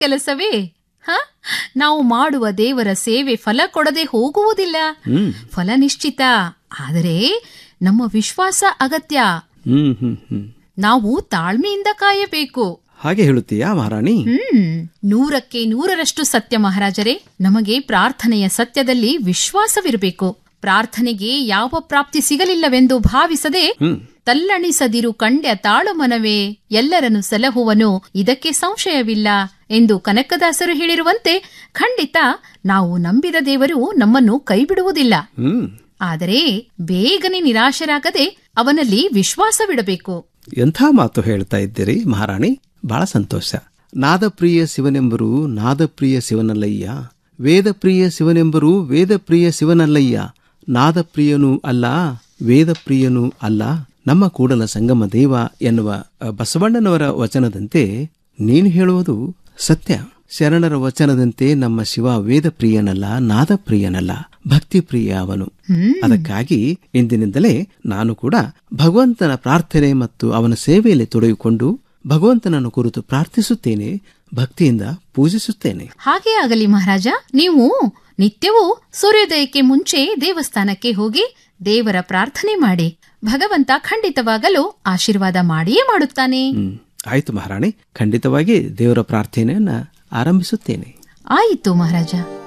ಕೆಲಸವೇ ಹ ನಾವು ಮಾಡುವ ದೇವರ ಸೇವೆ ಫಲ ಕೊಡದೆ ಹೋಗುವುದಿಲ್ಲ ಹ್ಮ್ ಫಲ ನಿಶ್ಚಿತ ಆದರೆ ನಮ್ಮ ವಿಶ್ವಾಸ ಅಗತ್ಯ ಹ್ಮ್ ಹ್ಮ್ ಹ್ಮ್ ನಾವು ತಾಳ್ಮೆಯಿಂದ ಕಾಯಬೇಕು ಹಾಗೆ ಹೇಳುತ್ತೀಯಾ ಮಹಾರಾಣಿ ಹ್ಮ್ ನೂರಕ್ಕೆ ನೂರರಷ್ಟು ಸತ್ಯ ಮಹಾರಾಜರೇ ನಮಗೆ ಪ್ರಾರ್ಥನೆಯ ಸತ್ಯದಲ್ಲಿ ವಿಶ್ವಾಸವಿರಬೇಕು ಪ್ರಾರ್ಥನೆಗೆ ಯಾವ ಪ್ರಾಪ್ತಿ ಸಿಗಲಿಲ್ಲವೆಂದು ಭಾವಿಸದೆ ಹ್ಮ್ ತಲ್ಲಣಿಸದಿರು ಕಂಡ್ಯ ತಾಳು ಮನವೇ ಎಲ್ಲರನ್ನು ಸಲಹುವನು ಇದಕ್ಕೆ ಸಂಶಯವಿಲ್ಲ ಎಂದು ಕನಕದಾಸರು ಹೇಳಿರುವಂತೆ ಖಂಡಿತ ನಾವು ನಂಬಿದ ದೇವರು ನಮ್ಮನ್ನು ಕೈಬಿಡುವುದಿಲ್ಲ ಹ್ಮ್ ಆದರೆ ಬೇಗನೆ ನಿರಾಶರಾಗದೆ ಅವನಲ್ಲಿ ವಿಶ್ವಾಸವಿಡಬೇಕು ಎಂಥ ಮಾತು ಹೇಳ್ತಾ ಇದ್ದೀರಿ ಮಹಾರಾಣಿ ಬಹಳ ಸಂತೋಷ ನಾದಪ್ರಿಯ ಶಿವನೆಂಬರು ನಾದಪ್ರಿಯ ಶಿವನಲ್ಲಯ್ಯ ವೇದಪ್ರಿಯ ಶಿವನೆಂಬರು ವೇದಪ್ರಿಯ ಶಿವನಲ್ಲಯ್ಯ ನಾದಪ್ರಿಯನೂ ಅಲ್ಲ ವೇದಪ್ರಿಯನೂ ಅಲ್ಲ ನಮ್ಮ ಕೂಡಲ ಸಂಗಮ ದೇವ ಎನ್ನುವ ಅ, ಬಸವಣ್ಣನವರ ವಚನದಂತೆ ನೀನು ಹೇಳುವುದು ಸತ್ಯ ಶರಣರ ವಚನದಂತೆ ನಮ್ಮ ಶಿವ ವೇದಪ್ರಿಯನಲ್ಲ ನಾದಪ್ರಿಯನಲ್ಲ ಭಕ್ತಿಪ್ರಿಯ ಅವನು ಅದಕ್ಕಾಗಿ ಇಂದಿನಿಂದಲೇ ನಾನು ಕೂಡ ಭಗವಂತನ ಪ್ರಾರ್ಥನೆ ಮತ್ತು ಅವನ ಸೇವೆಯಲ್ಲಿ ತೊಡಗಿಕೊಂಡು ಭಗವಂತನನ್ನು ಕುರಿತು ಪ್ರಾರ್ಥಿಸುತ್ತೇನೆ ಭಕ್ತಿಯಿಂದ ಪೂಜಿಸುತ್ತೇನೆ ಹಾಗೇ ಆಗಲಿ ಮಹಾರಾಜ ನೀವು ನಿತ್ಯವೂ ಸೂರ್ಯೋದಯಕ್ಕೆ ಮುಂಚೆ ದೇವಸ್ಥಾನಕ್ಕೆ ಹೋಗಿ ದೇವರ ಪ್ರಾರ್ಥನೆ ಮಾಡಿ ಭಗವಂತ ಖಂಡಿತವಾಗಲು ಆಶೀರ್ವಾದ ಮಾಡಿಯೇ ಮಾಡುತ್ತಾನೆ ಹ್ಮ್ ಆಯ್ತು ಮಹಾರಾಣಿ ಖಂಡಿತವಾಗಿ ದೇವರ ಪ್ರಾರ್ಥನೆಯನ್ನ ಆರಂಭಿಸುತ್ತೇನೆ ಆಯಿತು ಮಹಾರಾಜ